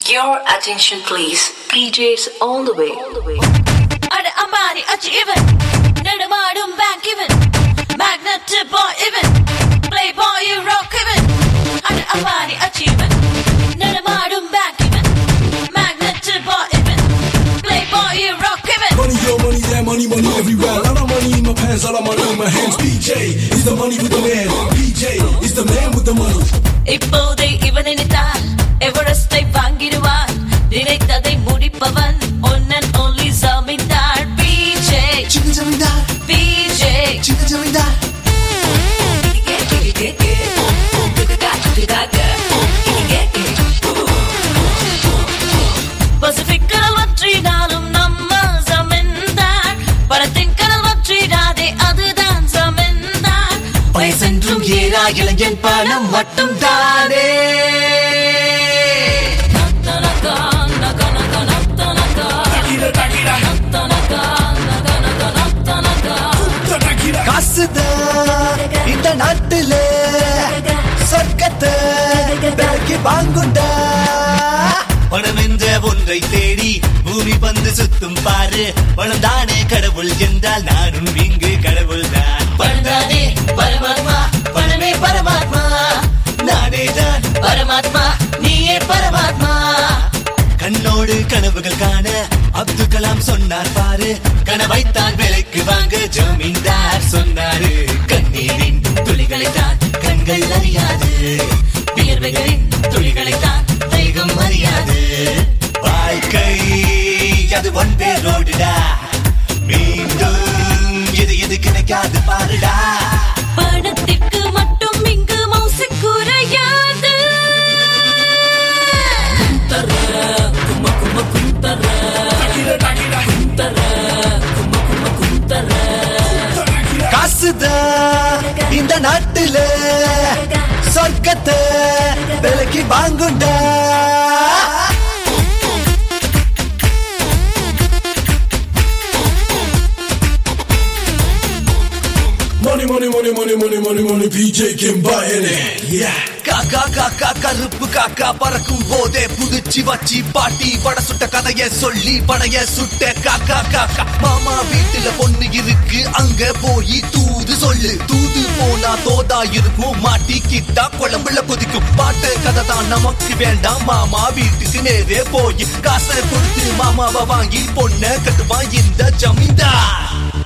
Your attention please. PJs all the way. அட அம்பானி அச்சீவன் நடமாடும் bank இவன் மேக்னட் பாய் இவன் பிளே பாய் ராக் இவன் அட அம்பானி அச்சீவன் நடமாடும் பேங்க் இவன் மேக்னட் பாய் இவன் பிளே பாய் ராக் இவன் Money, yo, money, there, money, money everywhere. Lot of money in my pants, all of money in my hands. PJ is the money with the man. PJ is the man with the money. இப்போதே இவன் நினைத்தால் எவரெஸ்டை வாங்கிடுவான் நினைத்ததை முடிப்பவன் ஒன்னன் only zamindar பிஜே Chicken Zamindar, பிஜே Chicken Zamindar. பசிபிக் கடல் வற்றினாலும் நம்ம ஜமீன்தார் படத்தின் கடல் வற்றிடாதே அதுதான் ஜமீன்தார் வயசென்றும் ஏறா இளைஞன் பணம் மட்டும் தானே நத்தனகா, நக, நக, நத்தனகா. நத்தனகா, நக, நக, நத்தனகா. காசுதான் இந்த நாட்டுல சொர்க்கத்தை விலைக்கு வாங்குண்டா பணம் என்ற ஒன்றை தேடி பூமி பந்து சுத்தும் பாரு பணம் தானே கடவுள் என்றால் நானும் இங்கு கடவுள் தான் பணம்தானே பரமாத்மா பணமே பரமாத்மா நானே தான் பரமாத்மா நீயே பரமாத்மா கண்ணோடு கனவுகள் காண அப்துல் கலாம் சொன்னார் பாரு கனவைத்தான் விலைக்கு வாங்க ஜமீன்தார் சொன்னாரு கண்ணீரின் துளிகளைத்தான் கண்கள் அறியாது வியர்வைகளின் துளிகளைத்தான் தேகம் அறியாது வாழ்க்கை அது ஒன் வே ரோடுடா மீண்டும் இது இது கிடைக்காது பாருடா பணத்திற்கு மட்டும் இங்கு மௌசி குறையாது குந்தர, கும்ம கும்ம குந்தர. குந்தர, கும்ம கும்ம குந்தர. காசுதான் இந்த நாட்டுல சொர்க்கத்தை விலைக்கு வாங்குண்டா Money, money, money, money, money, money, money. PJ can buy any. Yeah. காக்கா காக்கா கருப்பு காக்கா பறக்கும் போதே புதுச்சி வச்சி பாட்டி பட சுட்ட கதைய சொல்லி படைய சுட்ட காக்கா காக்கா மாமா வீட்டுல பொண்ணு இருக்கு அங்க போய் தூது சொல்லு தூது போனா தோதா இருக்கும் மாட்டி கிட்டா குழம்புல கொதிக்கும் பாட்டு கதை தான் நமக்கு வேண்டாம் மாமா வீட்டுக்கு நேரே போய் காசை கொடுத்து மாமாவை வாங்கி பொண்ணை கட்டுவான் இந்த ஜமீன்தார்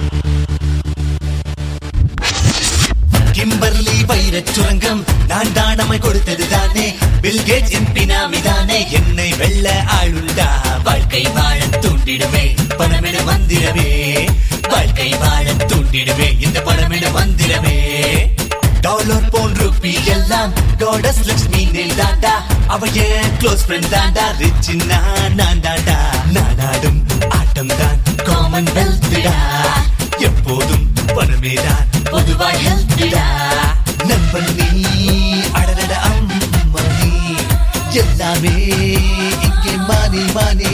கிம்பர்லி வைரச் சுரங்கம் நான் தானமை கொடுத்தது தானே பில்கேட் என் பினாமி தானே என்னை வெல்ல ஆளுண்டா வாழ்க்கை வாழ தூண்டிடுமே பணமென மந்திரமே வாழ்க்கை வாழ தூண்டிடுமே இந்த பணமென மந்திரமே டாலர் போன் ரூபி எல்லாம் காடஸ் லட்சுமி நெல் தாண்டா அவ என் க்ளோஸ் ஃப்ரெண்ட் தாண்டா ரிச் நான் நான் தாண்டா நானாடும் ஆட்டம் தான் காமன் வெல்த்டா எப்போதும் பணமே தான் பொதுவாய் ஹெல்த்டா நண்பன் நீ அடடட அம்மா நீ எல்லாமே இங்கே மானே மானே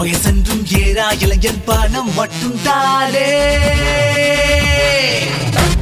வயசென்றும் ஏறா இளைஞன் பணம் மட்டும் தானே